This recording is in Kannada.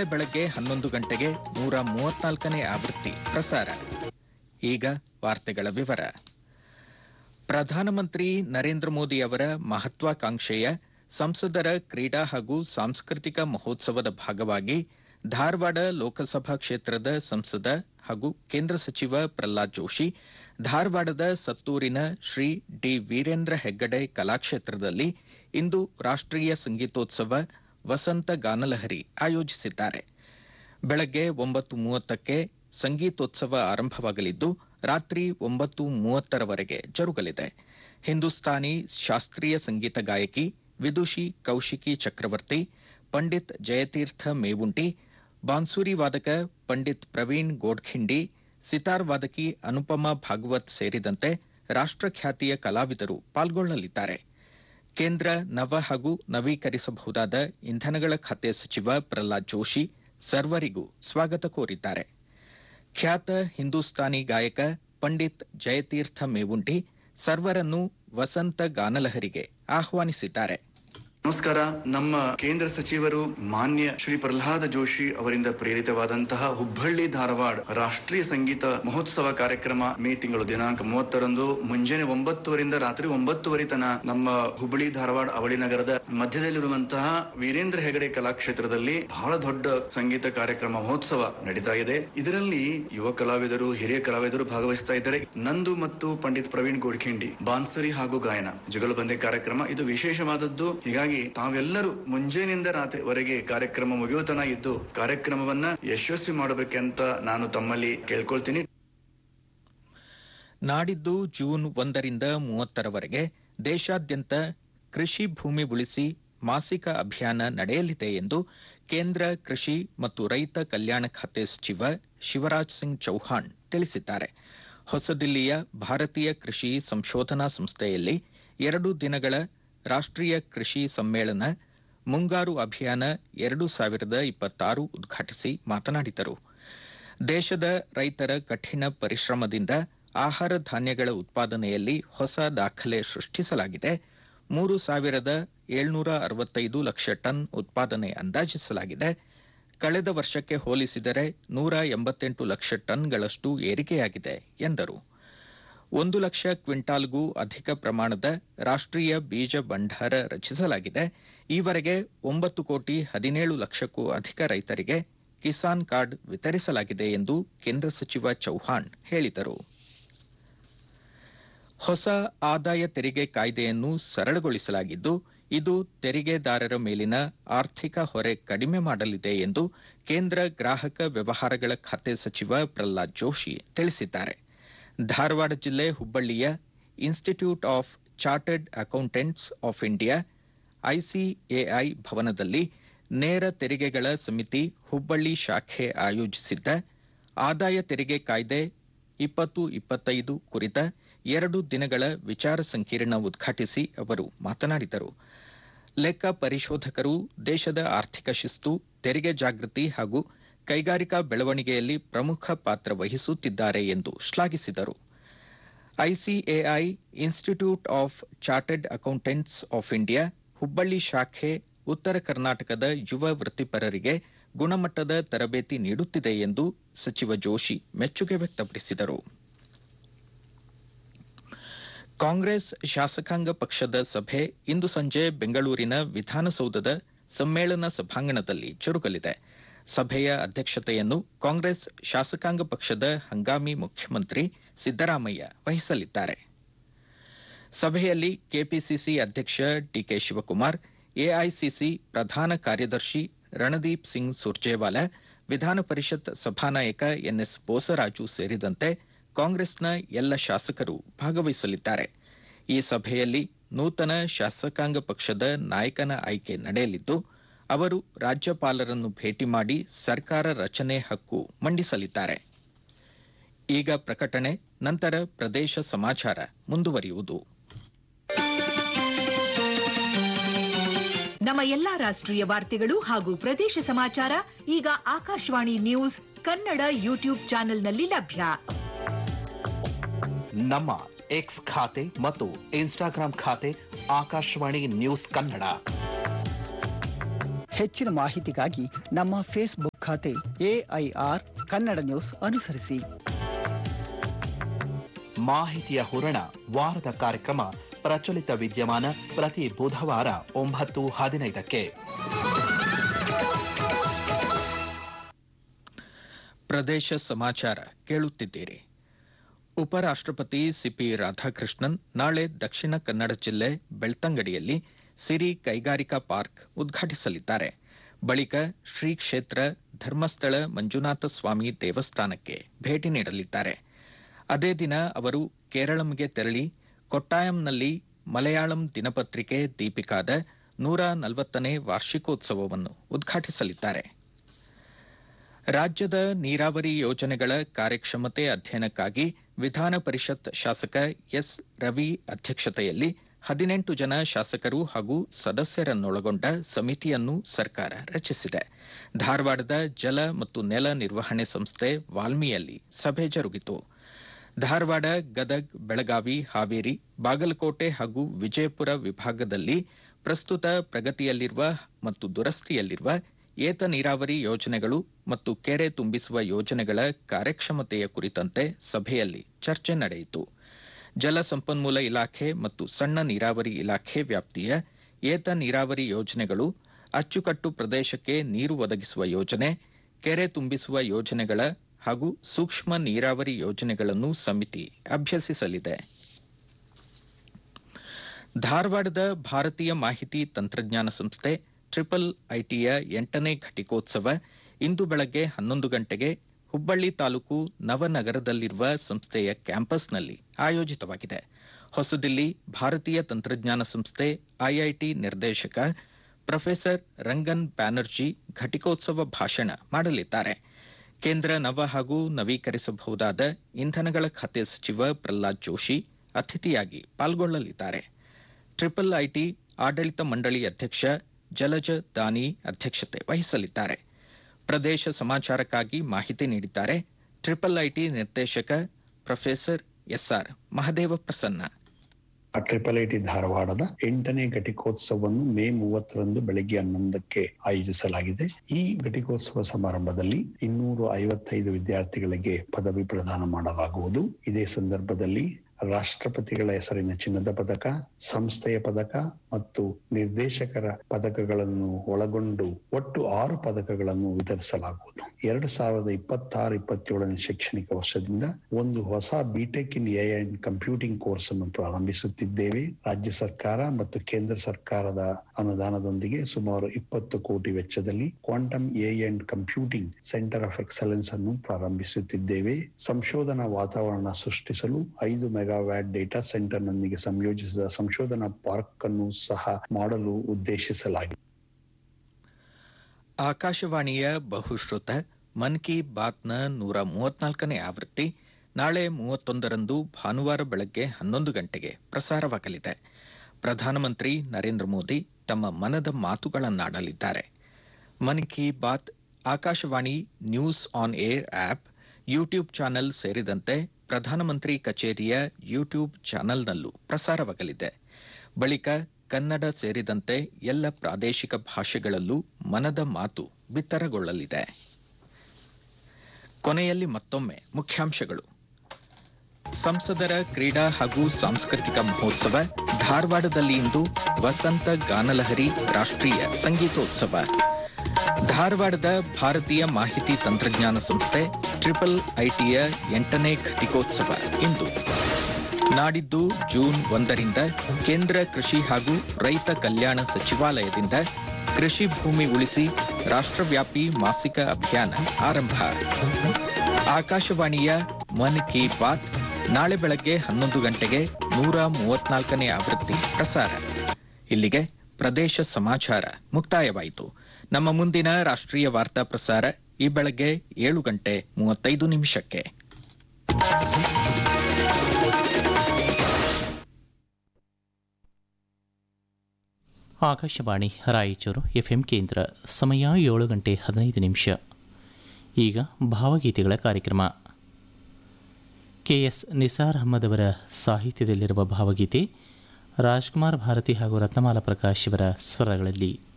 ನಾಳೆ ಬೆಳಗ್ಗೆ ಹನ್ನೊಂದು ಗಂಟೆಗೆ ನೂರ ಮೂವತ್ನಾಲ್ಕನೇ ಆವೃತ್ತಿ ಪ್ರಸಾರ ಈಗ ವಾರ್ತೆಗಳ ವಿವರ ಪ್ರಧಾನಮಂತ್ರಿ ನರೇಂದ್ರ ಮೋದಿ ಅವರ ಮಹತ್ವಾಕಾಂಕ್ಷೆಯ ಸಂಸದರ ಕ್ರೀಡಾ ಹಾಗೂ ಸಾಂಸ್ಕೃತಿಕ ಮಹೋತ್ಸವದ ಭಾಗವಾಗಿ ಧಾರವಾಡ ಲೋಕಸಭಾ ಕ್ಷೇತ್ರದ ಸಂಸದ ಹಾಗೂ ಕೇಂದ್ರ ಸಚಿವ ಪ್ರಹ್ಲಾದ್ ಜೋಶಿ ಧಾರವಾಡದ ಸತ್ತೂರಿನ ಶ್ರೀ ಡಿ ವೀರೇಂದ್ರ ಹೆಗ್ಗಡೆ ಕಲಾಕ್ಷೇತ್ರದಲ್ಲಿ ಇಂದು ರಾಷ್ಟ್ರೀಯ ಸಂಗೀತೋತ್ಸವ ವಸಂತ ಗಾನಲಹರಿ ಆಯೋಜಿಸಿದ್ದಾರೆ ಬೆಳಗ್ಗೆ ಒಂಬತ್ತು ಮೂವತ್ತಕ್ಕೆ ಸಂಗೀತೋತ್ಸವ ಆರಂಭವಾಗಲಿದ್ದು ರಾತ್ರಿ ಒಂಬತ್ತು ಮೂವತ್ತರವರೆಗೆ ಜರುಗಲಿದೆ ಹಿಂದೂಸ್ತಾನಿ ಶಾಸ್ತ್ರೀಯ ಸಂಗೀತ ಗಾಯಕಿ ವಿದುಷಿ ಕೌಶಿಕಿ ಚಕ್ರವರ್ತಿ ಪಂಡಿತ್ ಜಯತೀರ್ಥ ಮೇವುಂಟಿ ಬಾನ್ಸೂರಿ ವಾದಕ ಪಂಡಿತ್ ಪ್ರವೀಣ್ ಗೋಡ್ಖಿಂಡಿ ಸಿತಾರ್ ವಾದಕಿ ಅನುಪಮಾ ಭಾಗವತ್ ಸೇರಿದಂತೆ ರಾಷ್ಟ್ರಖ್ಯಾತಿಯ ಕಲಾವಿದರು ಪಾಲ್ಗೊಳ್ಳಲಿದ್ದಾರೆ ಕೇಂದ್ರ ನವ ಹಾಗೂ ನವೀಕರಿಸಬಹುದಾದ ಇಂಧನಗಳ ಖಾತೆ ಸಚಿವ ಪ್ರಹ್ಲಾದ್ ಜೋಶಿ ಸರ್ವರಿಗೂ ಸ್ವಾಗತ ಕೋರಿದ್ದಾರೆ ಖ್ಯಾತ ಹಿಂದೂಸ್ತಾನಿ ಗಾಯಕ ಪಂಡಿತ್ ಜಯತೀರ್ಥ ಮೇವುಂಟಿ ಸರ್ವರನ್ನು ವಸಂತ ಗಾನಲಹರಿಗೆ ಆಹ್ವಾನಿಸಿದ್ದಾರೆ ನಮಸ್ಕಾರ ನಮ್ಮ ಕೇಂದ್ರ ಸಚಿವರು ಮಾನ್ಯ ಶ್ರೀ ಪ್ರಹ್ಲಾದ ಜೋಶಿ ಅವರಿಂದ ಪ್ರೇರಿತವಾದಂತಹ ಹುಬ್ಬಳ್ಳಿ ಧಾರವಾಡ ರಾಷ್ಟ್ರೀಯ ಸಂಗೀತ ಮಹೋತ್ಸವ ಕಾರ್ಯಕ್ರಮ ಮೇ ತಿಂಗಳು ದಿನಾಂಕ ಮೂವತ್ತರಂದು ಮುಂಜಾನೆ ಒಂಬತ್ತುವರಿಂದ ರಾತ್ರಿ ಒಂಬತ್ತುವರೆ ತನ ನಮ್ಮ ಹುಬ್ಬಳ್ಳಿ ಧಾರವಾಡ ಅವಳಿ ನಗರದ ಮಧ್ಯದಲ್ಲಿರುವಂತಹ ವೀರೇಂದ್ರ ಹೆಗಡೆ ಕಲಾಕ್ಷೇತ್ರದಲ್ಲಿ ಬಹಳ ದೊಡ್ಡ ಸಂಗೀತ ಕಾರ್ಯಕ್ರಮ ಮಹೋತ್ಸವ ನಡೀತಾ ಇದೆ ಇದರಲ್ಲಿ ಯುವ ಕಲಾವಿದರು ಹಿರಿಯ ಕಲಾವಿದರು ಭಾಗವಹಿಸ್ತಾ ಇದ್ದಾರೆ ನಂದು ಮತ್ತು ಪಂಡಿತ್ ಪ್ರವೀಣ್ ಗೋಡ್ಖಿಂಡಿ ಬಾನ್ಸರಿ ಹಾಗೂ ಗಾಯನ ಜುಗಲಬಂದಿ ಕಾರ್ಯಕ್ರಮ ಇದು ವಿಶೇಷವಾದದ್ದು ಹೀಗಾಗಿ ತಾವೆಲ್ಲರೂ ಮುಂಜಾನೆಯಿಂದ ರಾತ್ರಿವರೆಗೆ ಕಾರ್ಯಕ್ರಮ ಮುಗಿಯುವತನ ಇದ್ದು ಕಾರ್ಯಕ್ರಮವನ್ನ ಯಶಸ್ವಿ ಮಾಡಬೇಕಂತ ನಾನು ತಮ್ಮಲ್ಲಿ ಕೇಳ್ಕೊಳ್ತೀನಿ ನಾಡಿದ್ದು ಜೂನ್ ಒಂದರಿಂದ ಮೂವತ್ತರವರೆಗೆ ದೇಶಾದ್ಯಂತ ಕೃಷಿ ಭೂಮಿ ಉಳಿಸಿ ಮಾಸಿಕ ಅಭಿಯಾನ ನಡೆಯಲಿದೆ ಎಂದು ಕೇಂದ್ರ ಕೃಷಿ ಮತ್ತು ರೈತ ಕಲ್ಯಾಣ ಖಾತೆ ಸಚಿವ ಶಿವರಾಜ್ ಸಿಂಗ್ ಚೌಹಾಣ್ ತಿಳಿಸಿದ್ದಾರೆ ಹೊಸದಿಲ್ಲಿಯ ಭಾರತೀಯ ಕೃಷಿ ಸಂಶೋಧನಾ ಸಂಸ್ಥೆಯಲ್ಲಿ ಎರಡು ದಿನಗಳ ರಾಷ್ಟ್ರೀಯ ಕೃಷಿ ಸಮ್ಮೇಳನ ಮುಂಗಾರು ಅಭಿಯಾನ ಎರಡು ಸಾವಿರದ ಇಪ್ಪತ್ತಾರು ಉದ್ಘಾಟಿಸಿ ಮಾತನಾಡಿದರು ದೇಶದ ರೈತರ ಕಠಿಣ ಪರಿಶ್ರಮದಿಂದ ಆಹಾರ ಧಾನ್ಯಗಳ ಉತ್ಪಾದನೆಯಲ್ಲಿ ಹೊಸ ದಾಖಲೆ ಸೃಷ್ಟಿಸಲಾಗಿದೆ ಮೂರು ಸಾವಿರದ ಏಳ್ನೂರ ಅರವತ್ತೈದು ಲಕ್ಷ ಟನ್ ಉತ್ಪಾದನೆ ಅಂದಾಜಿಸಲಾಗಿದೆ ಕಳೆದ ವರ್ಷಕ್ಕೆ ಹೋಲಿಸಿದರೆ ನೂರ ಎಂಬತ್ತೆಂಟು ಲಕ್ಷ ಟನ್ಗಳಷ್ಟು ಏರಿಕೆಯಾಗಿದೆ ಎಂದರು ಒಂದು ಲಕ್ಷ ಕ್ವಿಂಟಾಲ್ಗೂ ಅಧಿಕ ಪ್ರಮಾಣದ ರಾಷ್ಟ್ರೀಯ ಬೀಜ ಭಂಡಾರ ರಚಿಸಲಾಗಿದೆ ಈವರೆಗೆ ಒಂಬತ್ತು ಕೋಟಿ ಹದಿನೇಳು ಲಕ್ಷಕ್ಕೂ ಅಧಿಕ ರೈತರಿಗೆ ಕಿಸಾನ್ ಕಾರ್ಡ್ ವಿತರಿಸಲಾಗಿದೆ ಎಂದು ಕೇಂದ್ರ ಸಚಿವ ಚೌಹಾಣ್ ಹೇಳಿದರು ಹೊಸ ಆದಾಯ ತೆರಿಗೆ ಕಾಯ್ದೆಯನ್ನು ಸರಳಗೊಳಿಸಲಾಗಿದ್ದು ಇದು ತೆರಿಗೆದಾರರ ಮೇಲಿನ ಆರ್ಥಿಕ ಹೊರೆ ಕಡಿಮೆ ಮಾಡಲಿದೆ ಎಂದು ಕೇಂದ್ರ ಗ್ರಾಹಕ ವ್ಯವಹಾರಗಳ ಖಾತೆ ಸಚಿವ ಪ್ರಹ್ಲಾದ್ ಜೋಶಿ ತಿಳಿಸಿದ್ದಾರೆ ಧಾರವಾಡ ಜಿಲ್ಲೆ ಹುಬ್ಬಳ್ಳಿಯ institute of chartered accountants of India ICAI ಭವನದಲ್ಲಿ ನೇರ ತೆರಿಗೆಗಳ ಸಮಿತಿ ಹುಬ್ಬಳ್ಳಿ ಶಾಖೆ ಆಯೋಜಿಸಿದ್ದ ಆದಾಯ ತೆರಿಗೆ ಕಾಯ್ದೆ ಇಪ್ಪತ್ತು ಇಪ್ಪತ್ತೈದು ಕುರಿತ ಎರಡು ದಿನಗಳ ವಿಚಾರ ಸಂಕಿರಣ ಉದ್ಘಾಟಿಸಿ ಅವರು ಮಾತನಾಡಿದರು ಲೆಕ್ಕ ಪರಿಶೋಧಕರು ದೇಶದ ಆರ್ಥಿಕ ಶಿಸ್ತು ತೆರಿಗೆ ಜಾಗೃತಿ ಹಾಗೂ ಕೈಗಾರಿಕಾ ಬೆಳವಣಿಗೆಯಲ್ಲಿ ಪ್ರಮುಖ ಪಾತ್ರ ವಹಿಸುತ್ತಿದ್ದಾರೆ ಎಂದು ಶ್ಲಾಘಿಸಿದರು ICAI institute of chartered accountants of India Hubballi ಶಾಖೆ ಉತ್ತರ ಕರ್ನಾಟಕದ ಯುವ ವೃತ್ತಿಪರರಿಗೆ ಗುಣಮಟ್ಟದ ತರಬೇತಿ ನೀಡುತ್ತಿದೆ ಎಂದು ಸಚಿವ ಜೋಶಿ ಮೆಚ್ಚುಗೆ ವ್ಯಕ್ತಪಡಿಸಿದರು ಕಾಂಗ್ರೆಸ್ ಶಾಸಕಾಂಗ ಪಕ್ಷದ ಸಭೆ ಇಂದು ಸಂಜೆ ಬೆಂಗಳೂರಿನ ವಿಧಾನಸೌಧದ ಸಮ್ಮೇಳನ ಸಭಾಂಗಣದಲ್ಲಿ ಜರುಗಲಿದೆ ಸಭೆಯ ಅಧ್ಯಕ್ಷತೆಯನ್ನು ಕಾಂಗ್ರೆಸ್ ಶಾಸಕಾಂಗ ಪಕ್ಷದ ಹಂಗಾಮಿ ಮುಖ್ಯಮಂತ್ರಿ ಸಿದ್ದರಾಮಯ್ಯ ವಹಿಸಲಿದ್ದಾರೆ ಸಭೆಯಲ್ಲಿ ಕೆಪಿಸಿಸಿ ಅಧ್ಯಕ್ಷ ಡಿಕೆ ಶಿವಕುಮಾರ್ ಎಐಸಿಸಿ ಪ್ರಧಾನ ಕಾರ್ಯದರ್ಶಿ ರಣದೀಪ್ ಸಿಂಗ್ ಸುರ್ಜೇವಾಲಾ ವಿಧಾನ ಪರಿಷತ್ ಸಭಾನಾಯಕ ಎನ್ಎಸ್ ಬೋಸರಾಜು ಸೇರಿದಂತೆ ಕಾಂಗ್ರೆಸ್ನ ಎಲ್ಲ ಶಾಸಕರು ಭಾಗವಹಿಸಲಿದ್ದಾರೆ ಈ ಸಭೆಯಲ್ಲಿ ನೂತನ ಶಾಸಕಾಂಗ ಪಕ್ಷದ ನಾಯಕನ ಆಯ್ಕೆ ನಡೆಯಲಿದ್ದು ಅವರು ರಾಜ್ಯಪಾಲರನ್ನು ಭೇಟಿ ಮಾಡಿ ಸರ್ಕಾರ ರಚನೆ ಹಕ್ಕು ಮಂಡಿಸಲಿದ್ದಾರೆ ಈಗ ಪ್ರಕಟಣೆ ನಂತರ ಪ್ರದೇಶ ಸಮಾಚಾರ ಮುಂದುವರಿಯುವುದು ನಮ್ಮ ಎಲ್ಲಾ ರಾಷ್ಟ್ರೀಯ ವಾರ್ತೆಗಳು ಹಾಗೂ ಪ್ರದೇಶ ಸಮಾಚಾರ ಈಗ ಆಕಾಶವಾಣಿ ನ್ಯೂಸ್ ಕನ್ನಡ ಯೂಟ್ಯೂಬ್ ಚಾನೆಲ್ನಲ್ಲಿ ಲಭ್ಯ ನಮ್ಮ ಎಕ್ಸ್ ಖಾತೆ ಮತ್ತು ಇನ್ಸ್ಟಾಗ್ರಾಂ ಖಾತೆ ಆಕಾಶವಾಣಿ ನ್ಯೂಸ್ ಕನ್ನಡ ಹೆಚ್ಚಿನ ಮಾಹಿತಿಗಾಗಿ ನಮ್ಮ ಫೇಸ್ಬುಕ್ ಖಾತೆ ಎಐಆರ್ ಕನ್ನಡ ನ್ಯೂಸ್ ಅನುಸರಿಸಿ ಮಾಹಿತಿಯ ಹೂರಣ ವಾರದ ಕಾರ್ಯಕ್ರಮ ಪ್ರಚಲಿತ ವಿದ್ಯಮಾನ ಪ್ರತಿ ಬುಧವಾರ ಒಂಬತ್ತು ಹದಿನೈದಕ್ಕೆ ಪ್ರದೇಶ ಸಮಾಚಾರ ಕೇಳುತ್ತಿದ್ದೀರಿ ಉಪರಾಷ್ಟ್ರಪತಿ ಸಿಪಿ ರಾಧಾಕೃಷ್ಣನ್ ನಾಳೆ ದಕ್ಷಿಣ ಕನ್ನಡ ಜಿಲ್ಲೆ ಬೆಳ್ತಂಗಡಿಯಲ್ಲಿ ಸಿರಿ ಕೈಗಾರಿಕಾ ಪಾರ್ಕ್ ಉದ್ಘಾಟಿಸಲಿದ್ದಾರೆ ಬಳಿಕ ಶ್ರೀ ಕ್ಷೇತ್ರ ಧರ್ಮಸ್ಥಳ ಮಂಜುನಾಥ ಸ್ವಾಮಿ ದೇವಸ್ಥಾನಕ್ಕೆ ಭೇಟಿ ನೀಡಲಿದ್ದಾರೆ ಅದೇ ದಿನ ಅವರು ಕೇರಳಂಗೆ ತೆರಳಿ ಕೊಟ್ಟಾಯಂನಲ್ಲಿ ಮಲಯಾಳಂ ದಿನಪತ್ರಿಕೆ ದೀಪಿಕಾದ ನೂರ ನಲವತ್ತನೇ ವಾರ್ಷಿಕೋತ್ಸವವನ್ನು ಉದ್ಘಾಟಿಸಲಿದ್ದಾರೆ ರಾಜ್ಯದ ನೀರಾವರಿ ಯೋಜನೆಗಳ ಕಾರ್ಯಕ್ಷಮತೆ ಅಧ್ಯಯನಕ್ಕಾಗಿ ವಿಧಾನ ಪರಿಷತ್ ಶಾಸಕ ಎಸ್ ರವಿ ಅಧ್ಯಕ್ಷತೆಯಲ್ಲಿ ಹದಿನೆಂಟು ಜನ ಶಾಸಕರು ಹಾಗೂ ಸದಸ್ಯರನ್ನೊಳಗೊಂಡ ಸಮಿತಿಯನ್ನು ಸರ್ಕಾರ ರಚಿಸಿದೆ ಧಾರವಾಡದ ಜಲ ಮತ್ತು ನೆಲ ನಿರ್ವಹಣೆ ಸಂಸ್ಥೆ ವಾಲ್ಮಿಯಲ್ಲಿ ಸಭೆ ಜರುಗಿತು ಧಾರವಾಡ ಗದಗ್ ಬೆಳಗಾವಿ ಹಾವೇರಿ ಬಾಗಲಕೋಟೆ ಹಾಗೂ ವಿಜಯಪುರ ವಿಭಾಗದಲ್ಲಿ ಪ್ರಸ್ತುತ ಪ್ರಗತಿಯಲ್ಲಿರುವ ಮತ್ತು ದುರಸ್ತಿಯಲ್ಲಿರುವ ಏತ ನೀರಾವರಿ ಯೋಜನೆಗಳು ಮತ್ತು ಕೆರೆ ತುಂಬಿಸುವ ಯೋಜನೆಗಳ ಕಾರ್ಯಕ್ಷಮತೆಯ ಕುರಿತಂತೆ ಸಭೆಯಲ್ಲಿ ಚರ್ಚೆ ನಡೆಯಿತು ಜಲಸಂಪನ್ಮೂಲ ಇಲಾಖೆ ಮತ್ತು ಸಣ್ಣ ನೀರಾವರಿ ಇಲಾಖೆ ವ್ಯಾಪ್ತಿಯ ಏತ ನೀರಾವರಿ ಯೋಜನೆಗಳು ಅಚ್ಚುಕಟ್ಟು ಪ್ರದೇಶಕ್ಕೆ ನೀರು ಒದಗಿಸುವ ಯೋಜನೆ ಕೆರೆ ತುಂಬಿಸುವ ಯೋಜನೆಗಳ ಹಾಗೂ ಸೂಕ್ಷ್ಮ ನೀರಾವರಿ ಯೋಜನೆಗಳನ್ನು ಸಮಿತಿ ಅಭ್ಯಸಿಸಲಿದೆ ಧಾರವಾಡದ ಭಾರತೀಯ ಮಾಹಿತಿ ತಂತ್ರಜ್ಞಾನ ಸಂಸ್ಥೆ ಟ್ರಿಪಲ್ ಐಟಿಯ ಎಂಟನೇ ಘಟಿಕೋತ್ಸವ ಇಂದು ಬೆಳಗ್ಗೆ ಹನ್ನೊಂದು ಗಂಟೆಗೆ ಹುಬ್ಬಳ್ಳಿ ತಾಲೂಕು ನವನಗರದಲ್ಲಿರುವ ಸಂಸ್ಥೆಯ ಕ್ಯಾಂಪಸ್ನಲ್ಲಿ ಆಯೋಜಿತವಾಗಿದೆ ಹೊಸದಿಲ್ಲಿ ಭಾರತೀಯ ತಂತ್ರಜ್ಞಾನ ಸಂಸ್ಥೆ ಐಐಟಿ ನಿರ್ದೇಶಕ ಪ್ರೊಫೆಸರ್ ರಂಗನ್ ಬ್ಯಾನರ್ಜಿ ಘಟಿಕೋತ್ಸವ ಭಾಷಣ ಮಾಡಲಿದ್ದಾರೆ ಕೇಂದ್ರ ನವ ಹಾಗೂ ನವೀಕರಿಸಬಹುದಾದ ಇಂಧನಗಳ ಖಾತೆ ಸಚಿವ ಪ್ರಹ್ಲಾದ್ ಜೋಶಿ ಅತಿಥಿಯಾಗಿ ಪಾಲ್ಗೊಳ್ಳಲಿದ್ದಾರೆ ಟ್ರಿಪಲ್ ಐಟಿ ಆಡಳಿತ ಮಂಡಳಿ ಅಧ್ಯಕ್ಷ ಜಲಜ ದಾನಿ ಅಧ್ಯಕ್ಷತೆ ವಹಿಸಲಿದ್ದಾರೆ ಪ್ರದೇಶ ಸಮಾಚಾರಕ್ಕಾಗಿ ಮಾಹಿತಿ ನೀಡಿದ್ದಾರೆ ಟ್ರಿಪಲ್ ಐಟಿ ನಿರ್ದೇಶಕ professor SR Mahadeva Prasanna triple IT ಧಾರವಾಡದ ಎಂಟನೇ ಘಟಿಕೋತ್ಸವವನ್ನು ಮೇ ಮೂವತ್ತರಂದು ಬೆಳಗ್ಗೆ ಹನ್ನೊಂದಕ್ಕೆ ಆಯೋಜಿಸಲಾಗಿದೆ ಈ ಘಟಿಕೋತ್ಸವ ಸಮಾರಂಭದಲ್ಲಿ ಇನ್ನೂರ ಐವತ್ತೈದು ವಿದ್ಯಾರ್ಥಿಗಳಿಗೆ ಪದವಿ ಪ್ರದಾನ ಮಾಡಲಾಗುವುದು ಇದೇ ಸಂದರ್ಭದಲ್ಲಿ ರಾಷ್ಟ್ರಪತಿಗಳ ಹೆಸರಿನ ಚಿನ್ನದ ಪದಕ ಸಂಸ್ಥೆಯ ಪದಕ ಮತ್ತು ನಿರ್ದೇಶಕರ ಪದಕಗಳನ್ನು ಒಳಗೊಂಡು ಒಟ್ಟು ಆರು ಪದಕಗಳನ್ನು ವಿತರಿಸಲಾಗುವುದು ಎರಡು ಸಾವಿರದ ಇಪ್ಪತ್ತಾರು ಇಪ್ಪತ್ತೇಳನೇ ಶೈಕ್ಷಣಿಕ ವರ್ಷದಿಂದ ಒಂದು ಹೊಸ BTech in A and computing course ಅನ್ನು ಪ್ರಾರಂಭಿಸುತ್ತಿದ್ದೇವೆ ರಾಜ್ಯ ಸರ್ಕಾರ ಮತ್ತು ಕೇಂದ್ರ ಸರ್ಕಾರದ ಅನುದಾನದೊಂದಿಗೆ ಸುಮಾರು ಇಪ್ಪತ್ತು ಕೋಟಿ ವೆಚ್ಚದಲ್ಲಿ quantum A and computing centre of excellence ಅನ್ನು ಪ್ರಾರಂಭಿಸುತ್ತಿದ್ದೇವೆ ಸಂಶೋಧನಾ ವಾತಾವರಣ ಸೃಷ್ಟಿಸಲು ಐದು ಮೆಗಾವ್ಯಾಟ್ ಡೇಟಾ ಸೆಂಟರ್ನೊಂದಿಗೆ ಸಂಯೋಜಿಸಿದ ಸಂಶೋಧನಾ ಪಾರ್ಕ್ ಅನ್ನು ಸಹ ಮಾಡಲು ಉದ್ದೇಶಿಸಲಾಗಿದೆ ಆಕಾಶವಾಣಿಯ ಬಹುಶ್ರುತ ಮನ್ ಕಿ ಬಾತ್ನ ನೂರ ಮೂವತ್ನಾಲ್ಕನೇ ಆವೃತ್ತಿ ನಾಳೆ ಮೂವತ್ತೊಂದರಂದು ಭಾನುವಾರ ಬೆಳಗ್ಗೆ ಹನ್ನೊಂದು ಗಂಟೆಗೆ ಪ್ರಸಾರವಾಗಲಿದೆ ಪ್ರಧಾನಮಂತ್ರಿ ನರೇಂದ್ರ ಮೋದಿ ತಮ್ಮ ಮನದ ಮಾತುಗಳನ್ನಾಡಲಿದ್ದಾರೆ Mann ki Baat Akashvani news on air app YouTube channel ಸೇರಿದಂತೆ ಪ್ರಧಾನಮಂತ್ರಿ ಕಚೇರಿಯ ಯೂಟ್ಯೂಬ್ ಚಾನೆಲ್ನಲ್ಲೂ ಪ್ರಸಾರವಾಗಲಿದೆ ಬಳಿಕ ಕನ್ನಡ ಸೇರಿದಂತೆ ಎಲ್ಲ ಪ್ರಾದೇಶಿಕ ಭಾಷೆಗಳಲ್ಲೂ ಮನದ ಮಾತು ಬಿತ್ತರಗೊಳ್ಳಲಿದೆ ಕೊನೆಯಲ್ಲಿ ಮತ್ತೊಮ್ಮೆ ಮುಖ್ಯಾಂಶಗಳು ಸಂಸದರ ಕ್ರೀಡಾ ಹಾಗೂ ಸಾಂಸ್ಕೃತಿಕ ಮಹೋತ್ಸವ ಧಾರವಾಡದಲ್ಲಿ ಇಂದು ವಸಂತ ಗಾನಲಹರಿ ರಾಷ್ಟ್ರೀಯ ಸಂಗೀತೋತ್ಸವ ಧಾರವಾಡದ ಭಾರತೀಯ ಮಾಹಿತಿ ತಂತ್ರಜ್ಞಾನ ಸಂಸ್ಥೆ ಟ್ರಿಪಲ್ ಐಟಿಯ ಎಂಟನೇ ಘಟಿಕೋತ್ಸವ ಇಂದು ನಾಡಿದ್ದು ಜೂನ್ ಒಂದರಿಂದ ಕೇಂದ್ರ ಕೃಷಿ ಹಾಗೂ ರೈತ ಕಲ್ಯಾಣ ಸಚಿವಾಲಯದಿಂದ ಕೃಷಿ ಭೂಮಿ ಉಳಿಸಿ ರಾಷ್ಟ್ರವ್ಯಾಪಿ ಮಾಸಿಕ ಅಭಿಯಾನ ಆರಂಭ ಆಕಾಶವಾಣಿಯ ಮನ್ ಕಿ ಬಾತ್ ನಾಳೆ ಬೆಳಗ್ಗೆ ಹನ್ನೊಂದು ಗಂಟೆಗೆ ನೂರ ಮೂವತ್ನಾಲ್ಕನೇ ಆವೃತ್ತಿ ಪ್ರಸಾರ ಇಲ್ಲಿಗೆ ಪ್ರದೇಶ ಸಮಾಚಾರ ಮುಕ್ತಾಯವಾಯಿತು ನಮ್ಮ ಮುಂದಿನ ರಾಷ್ಟ್ರೀಯ ವಾರ್ತಾ ಪ್ರಸಾರ ಈ ಬೆಳಗ್ಗೆ ಏಳು ಗಂಟೆ ಮೂವತ್ತೈದು ನಿಮಿಷಕ್ಕೆ ಆಕಾಶವಾಣಿ ರಾಯಚೂರು ಎಫ್ಎಂ ಕೇಂದ್ರ ಸಮಯ ಏಳು ಗಂಟೆ ಹದಿನೈದು ನಿಮಿಷ ಈಗ ಭಾವಗೀತೆಗಳ ಕಾರ್ಯಕ್ರಮ ಕೆ ಎಸ್ ನಿಸಾರ್ ಅಹಮದ್ ಅವರ ಸಾಹಿತ್ಯದಲ್ಲಿರುವ ಭಾವಗೀತೆ ರಾಜ್ಕುಮಾರ್ ಭಾರತಿ ಹಾಗೂ ರತ್ನಮಾಲ ಪ್ರಕಾಶ್ ಅವರ ಸ್ವರಗಳಲ್ಲಿ